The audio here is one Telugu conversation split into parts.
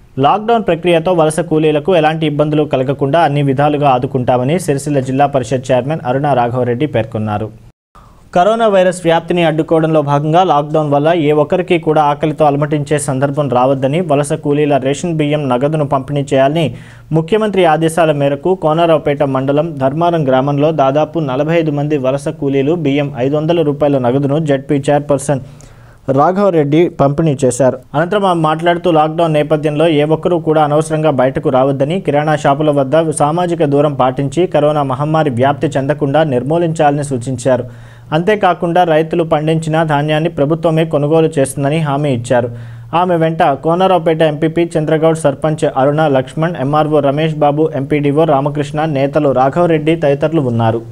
లాక్డౌన్ ప్రక్రియతో వలస కూలీలకు ఎలాంటి ఇబ్బందులు కలగకుండా అన్ని విధాలుగా ఆదుకుంటామని సిరిసిల్ల జిల్లా పరిషత్ చైర్మన్ అరుణ రాఘవరెడ్డి పేర్కొన్నారు కరోనా వైరస్ వ్యాప్తిని అడ్డుకోవడంలో భాగంగా లాక్డౌన్ వల్ల ఏ ఒక్కరికి కూడా ఆకలితో అలమటించే సందర్భం రావద్దని వలస కూలీల రేషన్ బియ్యం నగదును పంపిణీ చేయాలని ముఖ్యమంత్రి ఆదేశాల మేరకు కోనరావుపేట మండలం ధర్మారం గ్రామంలో దాదాపు నలభై ఐదు మంది వలస కూలీలు బియ్యం ఐదు వందల రూపాయల నగదును జడ్పీ చైర్పర్సన్ రాఘవరెడ్డి పంపిణీ చేశారు అనంతరం ఆమె మాట్లాడుతూ లాక్డౌన్ నేపథ్యంలో ఏ ఒక్కరూ కూడా అనవసరంగా బయటకు రావద్దని కిరాణా షాపుల వద్ద సామాజిక దూరం పాటించి కరోనా మహమ్మారి వ్యాప్తి చెందకుండా నిర్మూలించాలని సూచించారు అంతేకాకుండా రైతులు పండించిన ధాన్యాన్ని ప్రభుత్వమే కొనుగోలు చేస్తుందని హామీ ఇచ్చారు ఆమె వెంట Konaraopet MPP Chandragoud sarpanch Aruna Laxman MRO Ramesh Babu MPDO Ramakrishna నేతలు రాఘవరెడ్డి తదితరులు ఉన్నారు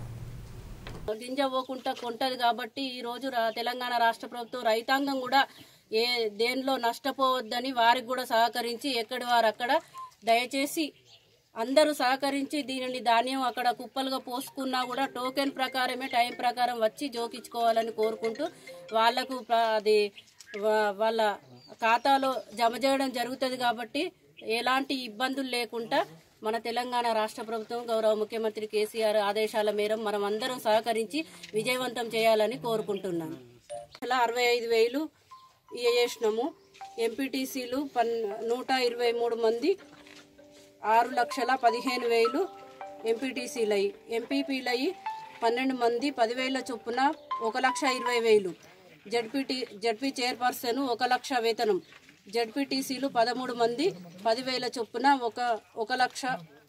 గింజ పోకుండా కొంటది కాబట్టి ఈ రోజు రా- తెలంగాణ రాష్ట్ర ప్రభుత్వం రైతాంగం కూడా ఏ దేనిలో నష్టపోవద్దని వారికి కూడా సహకరించి ఎక్కడి వారు అక్కడ దయచేసి అందరూ సహకరించి దీనిని ధాన్యం అక్కడ కుప్పలుగా పోసుకున్నా కూడా టోకెన్ ప్రకారమే టైం ప్రకారం వచ్చి జోకించుకోవాలని కోరుకుంటూ వాళ్లకు ప్ర- అది వా- వాళ్ళ ఖాతాలో జమ చేయడం జరుగుతుంది కాబట్టి ఎలాంటి ఇబ్బందులు లేకుండా మన తెలంగాణ రాష్ట్ర ప్రభుత్వం గౌరవ ముఖ్యమంత్రి కేసీఆర్ ఆదేశాల మేర మనం అందరం సహకరించి విజయవంతం చేయాలని కోరుకుంటున్నాను అలా అరవై ఐదు వేలు చేసినాము ఎంపీటీసీలు పన్ నూట ఇరవై మూడు మంది ఆరు లక్షల పదిహేను వేలు ఎంపీటీసీలు అయ్యి ఎంపీపీలు అయ్యి పన్నెండు మంది పదివేల చొప్పున ఒక లక్ష ఇరవై వేలు జడ్పీటీ జడ్పీ చైర్పర్సన్ ఒక లక్ష వేతనం జడ్పీటీసీలు పదమూడు మంది పదివేల చొప్పున ఒక ఒక లక్ష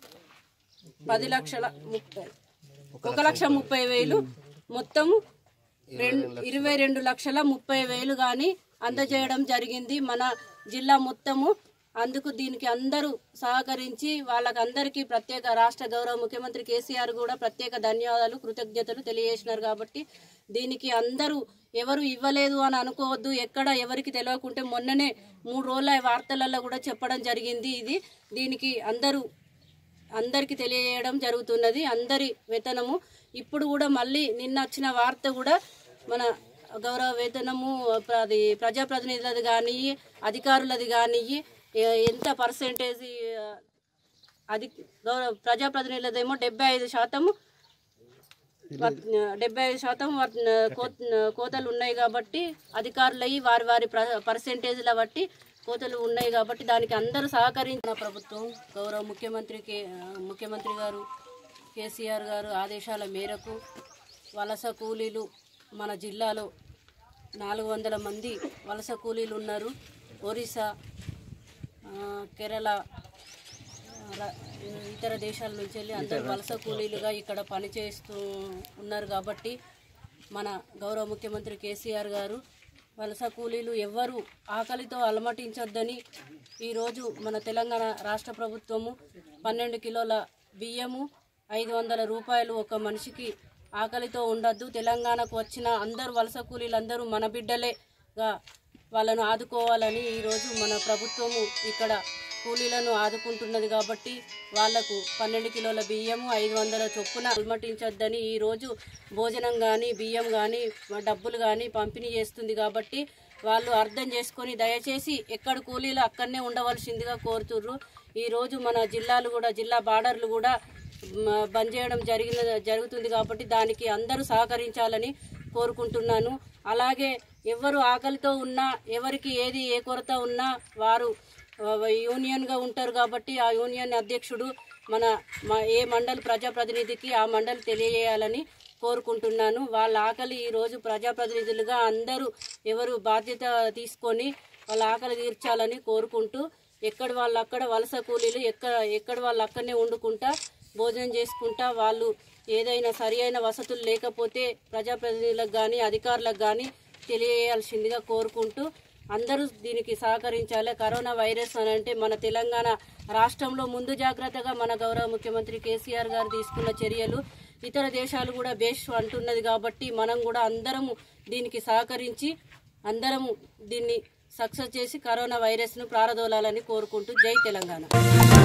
పది లక్షల ముప్పై ఒక లక్ష ముప్పై వేలు మొత్తం రెండు ఇరవై రెండు లక్షల ముప్పై వేలు కానీ అందజేయడం జరిగింది మన జిల్లా మొత్తము అందుకు దీనికి అందరూ సహకరించి వాళ్ళకందరికీ ప్రత్యేక రాష్ట్ర గౌరవ ముఖ్యమంత్రి కేసీఆర్ కూడా ప్రత్యేక ధన్యవాదాలు కృతజ్ఞతలు తెలియజేసినారు కాబట్టి దీనికి అందరూ ఎవరు ఇవ్వలేదు అని అనుకోవద్దు ఎక్కడ ఎవరికి తెలియకుంటే మొన్ననే మూడు రోజుల వార్తలలో కూడా చెప్పడం జరిగింది ఇది దీనికి అందరూ అందరికీ తెలియజేయడం జరుగుతున్నది అందరి వేతనము ఇప్పుడు కూడా మళ్ళీ నిన్న వచ్చిన వార్త కూడా మన గౌరవ వేతనము ప్ర- అది ప్రజాప్రతినిధులది కానీ అధికారులది కానీ ఎంత పర్సెంటేజ్ అది గౌరవ ప్రజాప్రతినిధులదేమో డెబ్బై ఐదు శాతము వత్- డెబ్బై ఐదు శాతం వత్- కోత- కోతలు ఉన్నాయి కాబట్టి అధికారులయ్యి వారి వారి ప్ర- పర్సెంటేజ్ల బట్టి కోతలు ఉన్నాయి కాబట్టి దానికి అందరూ సహకరించిన ప్రభుత్వం గౌరవ ముఖ్యమంత్రి కే ముఖ్యమంత్రి గారు కేసీఆర్ గారు ఆదేశాల మేరకు వలస కూలీలు మన జిల్లాలో నాలుగు వందల మంది వలస కూలీలు ఉన్నారు ఒరిస్సా ఆ, కేరళ ర- ఇతర దేశాల నుంచి వెళ్ళి అందరూ వలస కూలీలుగా ఇక్కడ పనిచేస్తూ ఉన్నారు కాబట్టి మన గౌరవ ముఖ్యమంత్రి కేసీఆర్ గారు వలస కూలీలు ఎవ్వరూ ఆకలితో అలమటించొద్దని ఈరోజు మన తెలంగాణ రాష్ట్ర ప్రభుత్వము పన్నెండు కిలోల బియ్యము ఐదు వందల రూపాయలు ఒక మనిషికి ఆకలితో ఉండొద్దు తెలంగాణకు వచ్చిన అందరు వలస కూలీలందరూ మన బిడ్డలేగా వాళ్ళను ఆదుకోవాలని ఈరోజు మన ప్రభుత్వము ఇక్కడ కూలీలను ఆదుకుంటున్నది కాబట్టి వాళ్లకు పన్నెండు కిలోల బియ్యము ఐదు వందల చొప్పున అల్మటించొద్దని ఈరోజు భోజనం కానీ బియ్యం కానీ డబ్బులు కానీ పంపిణీ చేస్తుంది కాబట్టి వాళ్ళు అర్థం చేసుకొని దయచేసి ఎక్కడ కూలీలు అక్కడనే ఉండవలసిందిగా కోరుతుర్రు ఈరోజు మన జిల్లాలు కూడా జిల్లా బార్డర్లు కూడా మ, బంద్ చేయడం జరిగిన జరుగుతుంది కాబట్టి దానికి అందరూ సహకరించాలని కోరుకుంటున్నాను అలాగే ఎవరు ఆకలితో ఉన్నా ఎవరికి ఏది ఏ కొరత ఉన్నా వారు ఆ, యూనియన్గా ఉంటారు కాబట్టి ఆ యూనియన్ అధ్యక్షుడు మన మా ఏ మండలి ప్రజాప్రతినిధికి ఆ మండలి తెలియజేయాలని కోరుకుంటున్నాను వాళ్ళ ఆకలి ఈరోజు ప్రజాప్రతినిధులుగా అందరూ ఎవరు బాధ్యత తీసుకొని వాళ్ళ ఆకలి తీర్చాలని కోరుకుంటూ ఎక్కడి వాళ్ళు అక్కడ వలస కూలీలు ఎక్కడ ఎక్కడి వాళ్ళు అక్కడనే వండుకుంటా భోజనం చేసుకుంటా వాళ్ళు ఏదైనా సరి అయిన వసతులు లేకపోతే ప్రజాప్రతినిధులకు కానీ అధికారులకు కానీ తెలియజేయాల్సిందిగా కోరుకుంటూ అందరూ దీనికి సహకరించాలి కరోనా వైరస్ అని అంటే మన తెలంగాణ రాష్ట్రంలో ముందు జాగ్రత్తగా మన గౌరవ ముఖ్యమంత్రి కేసీఆర్ గారు తీసుకున్న చర్యలు ఇతర దేశాలు కూడా బేష్ అంటున్నది కాబట్టి మనం కూడా అందరము దీనికి సహకరించి అందరము దీన్ని సక్సెస్ చేసి కరోనా వైరస్ను ప్రారదోలాలని కోరుకుంటూ జై తెలంగాణ